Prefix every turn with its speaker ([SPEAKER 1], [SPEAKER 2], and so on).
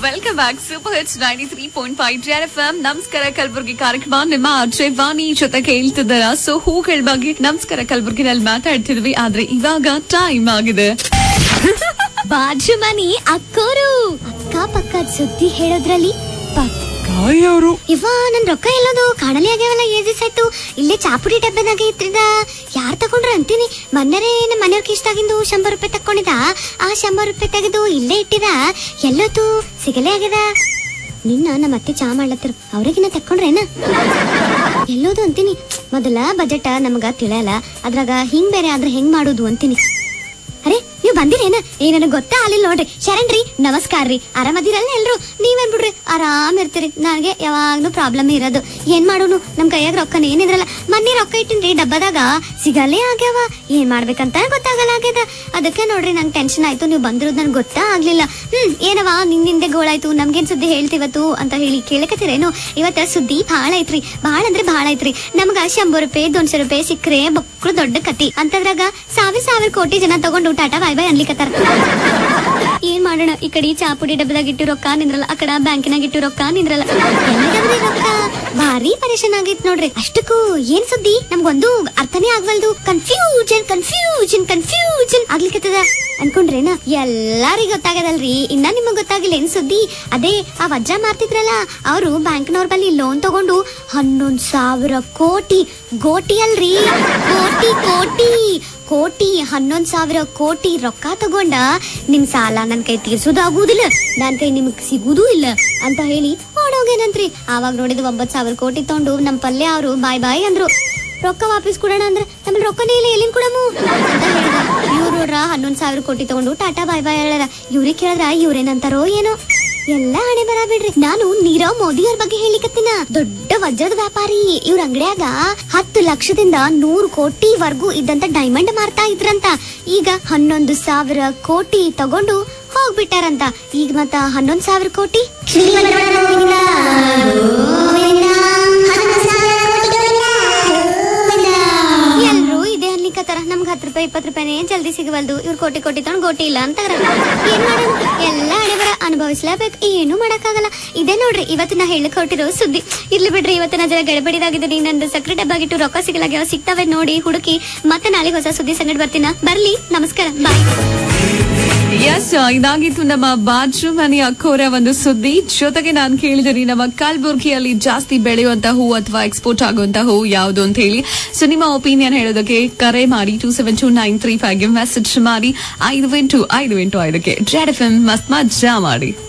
[SPEAKER 1] welcome back super hits ninety three point five ಜೆರ್ F M ನಮಸ್ಕಾರ ಕಲಬುರ್ಗಿ ಕಾರ್ಯಕ್ರಮ ನಿಮ್ಮ ಅಜಯ್ ವಾಣಿ ಜೊತೆ ಕೇಳ್ತಿದ್ದಾರ ಸೊ ಹೂಗಳ ಬಗ್ಗೆ ನಮಸ್ಕಾರ ಕಲಬುರ್ಗಿನಲ್ಲಿ ಮಾತಾಡ್ತಿದ್ವಿ ಆದ್ರೆ ಇವಾಗ ಟೈಮ್ ಆಗಿದೆ
[SPEAKER 2] ಬಾಜು ಮನಿ ಅಕ್ಕೋರು ಅಕ್ಕ ಪಕ್ಕದ ಸುದ್ದಿ ಹೇಳೋದ್ರಲ್ಲಿ ಪಕ್ಕ
[SPEAKER 3] ಕಾಯವರು
[SPEAKER 2] ಇವ ನನ್ ರೊಕ್ಕ ಎಲ್ಲೋದು ಕಾಣಲಿ ಆಗ್ಯಾವಲ್ಲ ಏಜ್ ದಿವಸ ಆಯ್ತು ಇಲ್ಲೇ ಚಾಪುಡಿ ಡಬ್ಬದಾಗ ಇತ್ರಿದ ಯಾರ್ ತಗೊಂಡ್ರ ಅಂತೀನಿ ಮೊನ್ನೆರೇ ನಮ್ಮ ಮನೆಯವ್ರ ಇಷ್ಟಾಗಿಂದು ಶಂಬರ್ ರೂಪಾಯಿ ತಕೊಂಡಿದ ಆ ಶಂಬರ್ ರೂಪಾಯಿ ತೆಗೆದು ಇಲ್ಲೇ ಇಟ್ಟಿದ ಎಲ್ಲೋತು ಸಿಗಲೇ ಆಗ್ಯದ ನಿನ್ನ ನಮ್ಮ ಅತ್ತೆ ಚಾ ಮಾಡ್ಲತ್ತಿರ ಅವ್ರಿಗಿನ್ನ ತಕೊಂಡ್ರೇನ ಎಲ್ಲೋದು ಅಂತೀನಿ ಮೊದಲ ಬಜೆಟ್ ನಮಗ ತಿಳಿಯಲ್ಲ ಅದ್ರಾಗ ಹಿಂಗ್ ಬೇರೆ ಆದ್ರೆ ಹೆಂಗ್ ಮಾಡೋದು ಅಂತೀನಿ ಅರೆ ನೀವು ಬಂದಿರೇನ ಏ ನನಗೆ ಗೊತ್ತಾ ಅಲ್ಲಿ ನೋಡ್ರಿ ಶರಣ್ ರೀ ನಮಸ್ಕಾರ ರೀ ಆರಾಮದಿರಲ್ಲ ಎಲ್ರು ನೀವೇನ್ ಬಿಡ್ರಿ ಆರಾಮ್ ಇರ್ತೀರಿ ನನಗೆ ಯಾವಾಗ್ಲೂ ಪ್ರಾಬ್ಲಮ್ ಇರೋದು ಏನ್ ಮಾಡೋನು ನಮ್ ಕೈಯಾಗ ರೊಕ್ಕನ ಏನಿದ್ರಲ್ಲ ಮೊನ್ನೆ ರೊಕ್ಕ ಇಟ್ಟಿನ್ರಿ ಡಬ್ಬದಾಗ ಸಿಗಲೇ ಆಗ್ಯಾವ ಏನ್ ಮಾಡ್ಬೇಕಂತ ಗೊತ್ತಾಗಲ್ಲ ಆಗ್ಯದ ಅದಕ್ಕೆ ನೋಡ್ರಿ ನಂಗೆ ಟೆನ್ಷನ್ ಆಯ್ತು ನೀವು ಬಂದಿರೋದು ನನ್ಗೆ ಗೊತ್ತಾ ಆಗ್ಲಿಲ್ಲ ಹ್ಮ್ ಏನವ ನಿನ್ನಿಂದೆ ಗೋಳಾಯ್ತು ನಮ್ಗೇನ್ ಸುದ್ದಿ ಹೇಳ್ತಿವತ್ತು ಅಂತ ಹೇಳಿ ಕೇಳಕತ್ತೀರೇನು ಇವತ್ತ ಸುದ್ದಿ ಭಾಳ ಐತ್ರಿ ಭಾಳ ಅಂದ್ರೆ ಭಾಳ ಐತ್ರಿ ನಮ್ಗ ಶಂಬರ್ ರೂಪಾಯಿ ದೊಡ್ಸೆ ರೂಪಾಯಿ ಸಿಕ್ಕ್ರೆ ಬಕ್ರು ದೊಡ್ಡ ಕತಿ ಅಂತದ್ರಾಗ ಸಾವಿರ ಸಾವಿರ ಕೋಟಿ ಜನ ತಗೊಂಡು ಟಾಟಾ ಬಾಯ್ ಬಾಯ್ ಅನ್ಲಿಕತ್ತಾರ ಏನ್ ಮಾಡೋಣ ಈ ಕಡೆ ಚಾಪುಡಿ ಡಬ್ಬದಾಗ ಇಟ್ಟು ರೊಕ್ಕ ನಿಂದ್ರಲ್ಲ ಆ ಕಡೆ ಬ್ಯಾಂಕಿನಾಗ ಇಟ್ಟು ರೊಕ್ಕ ನಿಂದ್ರಲ್ಲ ಎಲ್ಲಿಗದ್ರಿ ರೊಕ್ಕ ಭಾರಿ ಪರೇಶಾನ್ ಆಗಿತ್ ನೋಡ್ರಿ ಅಷ್ಟಕ್ಕೂ ಏನ್ ಸುದ್ದಿ ನಮ್ಗೊಂದು ಅರ್ಥನೇ ಆಗ್ವಲ್ದು ಕನ್ಫ್ಯೂಷನ್ ಕನ್ಫ್ಯೂಷನ್ ಕನ್ಫ್ಯೂಷನ್ ಆಗ್ಲಿಕತ್ತದ ಅನ್ಕೊಂಡ್ರೇನ ಎಲ್ಲಾರಿಗೂ ಗೊತ್ತಾಗದಲ್ರಿ ಇನ್ನ ನಿಮಗ್ ಗೊತ್ತಾಗಿಲ್ಲ ಏನ್ ಸುದ್ದಿ ಅದೇ ಆ ವಜ್ರ ಮಾರ್ತಿದ್ರಲ್ಲ ಅವರು ಬ್ಯಾಂಕ್ನವ್ರ ಬಳಿ ಲೋನ್ ತಗೊಂಡು ಹನ್ನೊಂದ್ ಸಾವಿರ ಕೋಟಿ ಗೋಟಿ ಅಲ್ರಿ ಕೋಟಿ ಕೋಟಿ ಕೋಟಿ ಹನ್ನೊಂದ್ ಸಾವಿರ ಕೋಟಿ ರೊಕ್ಕ ತಗೊಂಡ ನಿಮ್ ಸಾಲ ನನ್ ಕೈ ತೀರ್ಸೋದಾಗುದಿಲ್ಲ ನನ್ ಕೈ ನಿಮಗ್ ಸಿಗುದೂ ಇಲ್ಲ ಅಂತ ಹೇಳಿ ಓಡೋಗೇನಂತ್ರಿ ಆವಾಗ ನೋಡಿದ ಒಂಬತ್ ಸಾವಿರ ಕೋಟಿ ತಗೊಂಡು ನಮ್ ಪಲ್ಯ ಅವರು ಬಾಯ್ ಬಾಯ್ ಅಂದ್ರು ರೊಕ್ಕ ವಾಪಸ್ ಕೊಡೋಣ ಅಂದ್ರೆ ನಮ್ಮಲ್ಲಿ ರೊಕ್ಕನೇ ಇಲ್ಲ ಎಲ್ಲಿಂದ ಕೊಡಮು ಅಂತ ಹೇಳಿದ ಇವ್ರ ಹನ್ನೊಂದ್ ಸಾವಿರ ಕೋಟಿ ತಗೊಂಡು ಟಾಟಾ ಬಾಯ್ ಬಾಯ್ ಹೇಳದ ಇವ್ರಿಗೆ ಕೇಳಿದ್ರ ಇವ್ರೇನಂತಾರೋ ಏನೋ ಎಲ್ಲ ಹಣೆ ಬರ ಬಿಡ್ರಿ ನಾನು ನೀರವ್ ಮೋದಿ ಅವ್ರ ಬಗ್ಗೆ ಹೇಳಿಕತ್ತಿನ ದೊಡ್ಡ ವಜ್ರದ ವ್ಯಾಪಾರಿ ಇವ್ರ ಅಂಗಡ್ಯಾಗ ಹತ್ತು ಲಕ್ಷದಿಂದ ನೂರು ಕೋಟಿ ವರ್ಗೂ ಇದ್ದಂತ ಡೈಮಂಡ್ ಮಾರ್ತಾ ಇದ್ರಂತ ಈಗ ಹನ್ನೊಂದು ಸಾವಿರ ಕೋಟಿ ತಗೊಂಡು ಹೋಗ್ಬಿಟ್ಟಾರಂತ ಈಗ ಮತ್ತ ಹನ್ನೊಂದ್ ಸಾವಿರ ಕೋಟಿ ಎಲ್ರು ಇದೇ ಅನ್ಲಿಕ್ಕತ್ತಾರ ನಮ್ಗೆ ಹತ್ತು ರೂಪಾಯಿ ಇಪ್ಪತ್ತು ರೂಪಾಯಿನೇ ಜಲ್ದಿ ಸಿಗವಲ್ದು ಇವ್ರು ಕೋಟಿ ಕೋಟಿ ತಗೊಂಡ್ ಗೋಟಿ ಇಲ್ಲ ಅಂತಾರ ಏನ್ ಮಾಡೋಣ ಎಲ್ಲ ಹಣೆಬರ ಅನುಭವಿಸ್ಲೇಬೇಕು ಏನು ಮಾಡಕ್ಕಾಗಲ್ಲ ಇದೇ ನೋಡ್ರಿ ಇವತ್ತು ನಾ ಹೇಳಕ್ ಹೊರಟಿರೋ ಸುದ್ದಿ ಇರ್ಲಿ ಬಿಡ್ರಿ ಇವತ್ತು ನಾ ಜರ ಗಡಬಡಿದಾಗಿದ್ದೀನಿ ನಂದು ಸಕ್ರೆ ಡಬ್ಬಾಗಿಟ್ಟು ರೊಕ್ಕ ಸಿಗಲಾಗ್ಯಾವ ಸಿಗ್ತಾವೆ ನೋಡಿ ಹುಡುಕಿ ಮತ್ತೆ ನಾಳೆ ಹೊಸ ಸುದ್ದಿ ಸಂಗಡ ಬರ್ತೀನ ಬರ್ಲಿ ನಮಸ್ಕಾರ ಬಾಯ್
[SPEAKER 1] ಎಸ್ ಇದಾಗಿತ್ತು ನಮ್ಮ ಬಾಜು ಮನೆ ಅಕ್ಕೋರ ಒಂದು ಸುದ್ದಿ ಜೊತೆಗೆ ನಾನು ಕೇಳಿದಿರಿ ನಮ್ಮ ಕಲಬುರ್ಗಿಯಲ್ಲಿ ಜಾಸ್ತಿ ಬೆಳೆಯುವಂತ ಹೂ ಅಥವಾ ಎಕ್ಸ್ಪೋರ್ಟ್ ಆಗುವಂತ ಹೂ ಯಾವುದು ಅಂತ ಹೇಳಿ ಸೊ ನಿಮ್ಮ ಒಪಿನಿಯನ್ ಹೇಳೋದಕ್ಕೆ ಕರೆ ಮಾಡಿ two seven two nine three ಫೈವ್ಗೆ ಮೆಸೇಜ್ ಮಾಡಿ ಐದು ಎಂಟು ಐದು ಎಂಟು ಐದಕ್ಕೆ ಜೆಡ್ ಎಫ್ ಎಂ ಮಸ್ತ್ ಮಜಾ ಮಾಡಿ